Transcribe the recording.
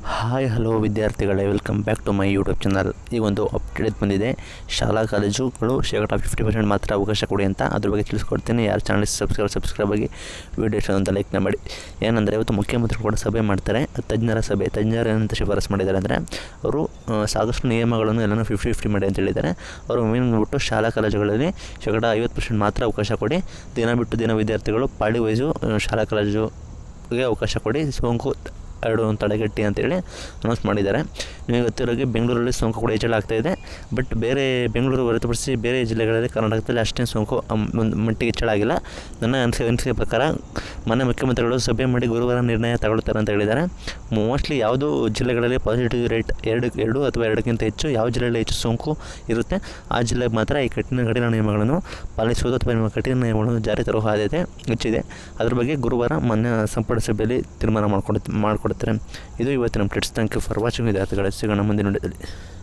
hi hello ವಿದ್ಯಾರ್ಥಿಗಳೇ welcome back to my YouTube channel ಈಗ ಒಂದು ಅಪ್ಡೇಟ್ ಬಂದಿದೆ ಶಾಲಾ ಕಾಲೇಜುಗಳು ಶೇಕಡ ಫಿಫ್ಟಿ ಪರ್ಸೆಂಟ್ ಮಾತ್ರ ಅವಕಾಶ ಕೊಡಿ ಅಂತ ಅದ್ರ ಬಗ್ಗೆ ತಿಳಿಸ್ಕೊಡ್ತೀನಿ ಯಾರು ಚಾನಲ್ ಸಬ್ಸ್ಕ್ರೈಬ್ ಸಬ್ಸ್ಕ್ರೈಬ್ ಆಗಿ ವಿಡಿಯೋ ಇಷ್ಟ ಅಂತ ಲೈಕ್ನ ಮಾಡಿ ಏನಂದರೆ ಇವತ್ತು ಮುಖ್ಯಮಂತ್ರಿಗಳು ಕೂಡ ಸಭೆ ಮಾಡ್ತಾರೆ ತಜ್ಞರ ಸಭೆ ತಜ್ಞರು ಏನಂತ ಶಿಫಾರಸು ಮಾಡಿದ್ದಾರೆ ಅಂದರೆ ಅವರು ಆ, ಸಾಕಷ್ಟು ನಿಯಮಗಳನ್ನು ಎಲ್ಲನೂ ಫಿಫ್ಟಿ ಫಿಫ್ಟಿ ಮಾಡಿ ಅಂತ ಹೇಳಿದ್ದಾರೆ ಅವರು ಮೇನ್ ಬಿಟ್ಟು ಶಾಲಾ ಕಾಲೇಜುಗಳಲ್ಲಿ ಶೇಕಡ ಐವತ್ತು ಪರ್ಸೆಂಟ್ ಮಾತ್ರ ಅವಕಾಶ ಕೊಡಿ ದಿನ ಬಿಟ್ಟು ದಿನ ವಿದ್ಯಾರ್ಥಿಗಳು ಪಾಳಿ ವೈಸು ಆ, ಶಾಲಾ ಕಾಲೇಜುಗೆ ಅವಕಾಶ ಕೊಡಿ ಸೋಂಕು ಎರಡು ತಡೆಗಟ್ಟಿ ಅಂತೇಳಿ ಅನೌನ್ಸ್ ಮಾಡಿದ್ದಾರೆ ನಿಮಗೆ ಗೊತ್ತಿರೋಗೆ ಬೆಂಗಳೂರಲ್ಲಿ ಸೋಂಕು ಕೂಡ ಹೆಚ್ಚಳ ಆಗ್ತಾ ಇದೆ ಬಟ್ ಬೇರೆ ಬೆಂಗಳೂರು ಹೊರತುಪಡಿಸಿ ಬೇರೆ ಜಿಲ್ಲೆಗಳಲ್ಲಿ ಕರ್ನಾಟಕದಲ್ಲಿ ಅಷ್ಟೇನು ಸೋಂಕು ಅಮ್- ಒಂದು ಮಟ್ಟಿಗೆ ಹೆಚ್ಚಳ ಆಗಿಲ್ಲ ನನ್ನ ಅನಿಸಿಕೆ ಅನಿಸಿಕೆ ಪ್ರಕಾರ ಮನೆ ಮುಖ್ಯಮಂತ್ರಿಗಳು ಸಭೆ ಮಾಡಿ ಗುರುವಾರ ನಿರ್ಣಯ ತಗೊಳ್ತಾರೆ ಅಂತ ಹೇಳಿದ್ದಾರೆ ಮೋಸ್ಟ್ಲಿ ಯಾವುದು ಜಿಲ್ಲೆಗಳಲ್ಲಿ ಪಾಸಿಟಿವ್ ರೇಟ್ ಎರಡು ಎರಡು ಅಥವಾ ಎರಡಕ್ಕಿಂತ ಹೆಚ್ಚು ಯಾವ ಜಿಲ್ಲೆಯಲ್ಲಿ ಹೆಚ್ಚು ಸೋಂಕು ಇರುತ್ತೆ ಆ ಜಿಲ್ಲೆಗೆ ಮಾತ್ರ ಈ ಕಠಿಣ ಕಠಿಣ ನಿಯಮಗಳನ್ನು ಪಾಲಿಸುವುದು ಅಥವಾ ನಿಮ್ಮ ಕಠಿಣ ನಿಯಮಗಳನ್ನು ಜಾರಿ ತರುವ ಸಾಧ್ಯತೆ ಹೆಚ್ಚಿದೆ ಅದ್ರ ಬಗ್ಗೆ ಗುರುವಾರ ಮೊನ್ನೆ ಸಂಪುಟ ಸಭೆಯಲ್ಲಿ ತೀರ್ಮಾನ ಮಾಡ್ಕೊಡ್ ಮಾಡಿಕೊಡ್ತಾರೆ ಇದು ಇವತ್ತಿನ updates thank you for watching ವಿದ್ಯಾರ್ಥಿಗಳ ಸಿಗೋಣ ಮುಂದಿನ ವಿಡಿಯೋದಲ್ಲಿ